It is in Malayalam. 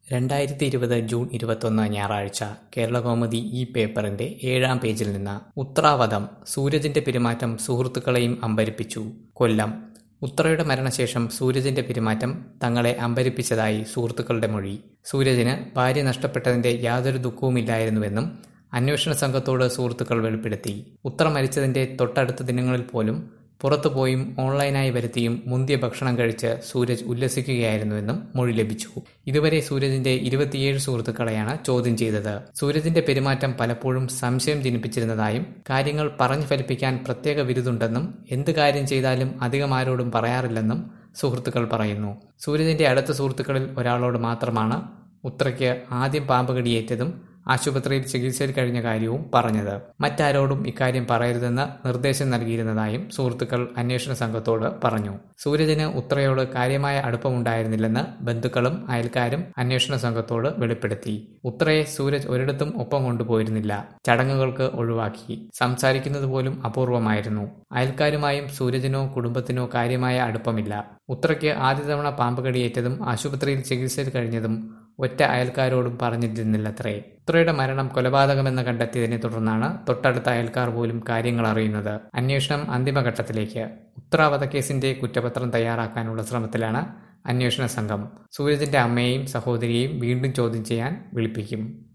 രണ്ടായിരത്തി ഇരുപത് ജൂൺ ഇരുപത്തൊന്ന് ഞായറാഴ്ച കേരളകൗമുദി ഈ പേപ്പറിന്റെ ഏഴാം പേജിൽ നിന്ന് ഉത്രാവതം സൂരജിന്റെ പെരുമാറ്റം സുഹൃത്തുക്കളെയും അമ്പരിപ്പിച്ചു കൊല്ലം ഉത്രയുടെ മരണശേഷം സൂരജിന്റെ പെരുമാറ്റം തങ്ങളെ അമ്പരിപ്പിച്ചതായി സുഹൃത്തുക്കളുടെ മൊഴി സൂരജിന് ഭാര്യ നഷ്ടപ്പെട്ടതിന്റെ യാതൊരു ദുഃഖവുമില്ലായിരുന്നുവെന്നും അന്വേഷണ സംഘത്തോട് സുഹൃത്തുക്കൾ വെളിപ്പെടുത്തി ഉത്ര മരിച്ചതിന്റെ തൊട്ടടുത്ത ദിനങ്ങളിൽ പോലും പുറത്തുപോയും ഓൺലൈനായി വരുത്തിയും മുന്തിയ ഭക്ഷണം കഴിച്ച് സൂരജ് ഉല്ലസിക്കുകയായിരുന്നുവെന്നും മൊഴി ലഭിച്ചു ഇതുവരെ സൂരജിന്റെ ഇരുപത്തിയേഴ് സുഹൃത്തുക്കളെയാണ് ചോദ്യം ചെയ്തത് സൂരജിന്റെ പെരുമാറ്റം പലപ്പോഴും സംശയം ജനിപ്പിച്ചിരുന്നതായും കാര്യങ്ങൾ പറഞ്ഞു ഫലിപ്പിക്കാൻ പ്രത്യേക വിരുതുണ്ടെന്നും എന്ത് കാര്യം ചെയ്താലും അധികം ആരോടും പറയാറില്ലെന്നും സുഹൃത്തുക്കൾ പറയുന്നു സൂരജിന്റെ അടുത്ത സുഹൃത്തുക്കളിൽ ഒരാളോട് മാത്രമാണ് ഉത്രയ്ക്ക് ആദ്യം പാമ്പ് കടിയേറ്റതും ആശുപത്രിയിൽ ചികിത്സയിൽ കഴിഞ്ഞ കാര്യവും പറഞ്ഞത് മറ്റാരോടും ഇക്കാര്യം പറയരുതെന്ന് നിർദ്ദേശം നൽകിയിരുന്നതായും സുഹൃത്തുക്കൾ അന്വേഷണ സംഘത്തോട് പറഞ്ഞു സൂരജിന് ഉത്രയോട് കാര്യമായ അടുപ്പമുണ്ടായിരുന്നില്ലെന്ന് ബന്ധുക്കളും അയൽക്കാരും അന്വേഷണ സംഘത്തോട് വെളിപ്പെടുത്തി ഉത്രയെ സൂരജ് ഒരിടത്തും ഒപ്പം കൊണ്ടുപോയിരുന്നില്ല ചടങ്ങുകൾക്ക് ഒഴിവാക്കി സംസാരിക്കുന്നത് പോലും അപൂർവമായിരുന്നു അയൽക്കാരുമായും സൂരജിനോ കുടുംബത്തിനോ കാര്യമായ അടുപ്പമില്ല ഉത്രയ്ക്ക് ആദ്യ തവണ പാമ്പ് കടിയേറ്റതും ആശുപത്രിയിൽ ചികിത്സയിൽ കഴിഞ്ഞതും ഒറ്റ അയൽക്കാരോടും പറഞ്ഞിരുന്നില്ലത്രേ ഉത്രയുടെ മരണം കൊലപാതകമെന്ന് കണ്ടെത്തിയതിനെ തുടർന്നാണ് തൊട്ടടുത്ത അയൽക്കാർ പോലും കാര്യങ്ങൾ അറിയുന്നത് അന്വേഷണം അന്തിമഘട്ടത്തിലേക്ക് ഉത്ര വധക്കേസിന്റെ കുറ്റപത്രം തയ്യാറാക്കാനുള്ള ശ്രമത്തിലാണ് അന്വേഷണ സംഘം സൂരജിന്റെ അമ്മയെയും സഹോദരിയെയും വീണ്ടും ചോദ്യം ചെയ്യാൻ വിളിപ്പിക്കും